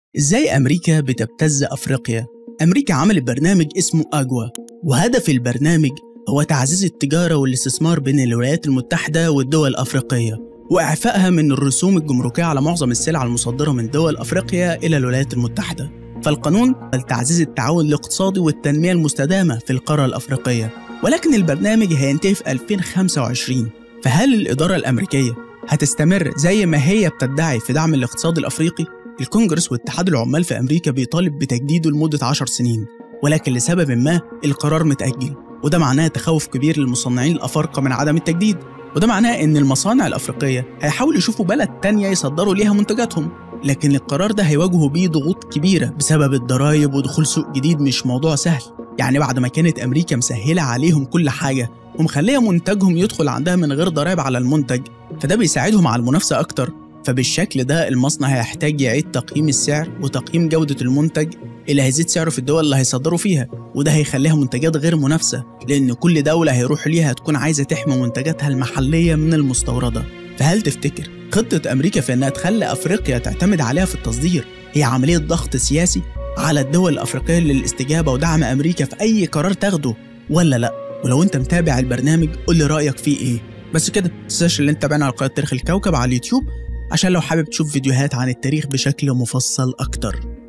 إزاي أمريكا بتبتز أفريقيا؟ أمريكا عملت برنامج اسمه أجوا وهدف البرنامج هو تعزيز التجارة والاستثمار بين الولايات المتحدة والدول الأفريقية وإعفائها من الرسوم الجمركية على معظم السلع المصدرة من دول أفريقيا إلى الولايات المتحدة فالقانون لتعزيز التعاون الاقتصادي والتنمية المستدامة في القارة الأفريقية ولكن البرنامج هينتهي في 2025 فهل الإدارة الأمريكية هتستمر زي ما هي بتدعي في دعم الاقتصاد الأفريقي؟ الكونجرس واتحاد العمال في أمريكا بيطالب بتجديده لمدة 10 سنين ولكن لسبب ما القرار متأجل وده معناه تخوف كبير للمصنعين الأفارقة من عدم التجديد وده معناه إن المصانع الأفريقية هيحاولوا يشوفوا بلد تانية يصدروا ليها منتجاتهم لكن القرار ده هيواجهوا بيه ضغوط كبيرة بسبب الضرايب ودخول سوق جديد مش موضوع سهل يعني بعد ما كانت أمريكا مسهلة عليهم كل حاجة ومخلية منتجهم يدخل عندها من غير ضرائب على المنتج فده بيساعدهم على المنافسة أكتر فبالشكل ده المصنع هيحتاج يعيد تقييم السعر وتقييم جودة المنتج اللي هيزيد سعره في الدول اللي هيصدروا فيها وده هيخليها منتجات غير منافسة لأن كل دولة هيروح ليها هتكون عايزة تحمي منتجاتها المحلية من المستوردة فهل تفتكر خطة أمريكا في إنها تخلي أفريقيا تعتمد عليها في التصدير هي عملية ضغط سياسي على الدول الأفريقية للاستجابة ودعم أمريكا في أي قرار تاخده ولا لأ ولو أنت متابع البرنامج قول لي رأيك فيه إيه بس كده متنساش اللي انت تابعنا على قناه تاريخ الكوكب على اليوتيوب عشان لو حابب تشوف فيديوهات عن التاريخ بشكل مفصل اكتر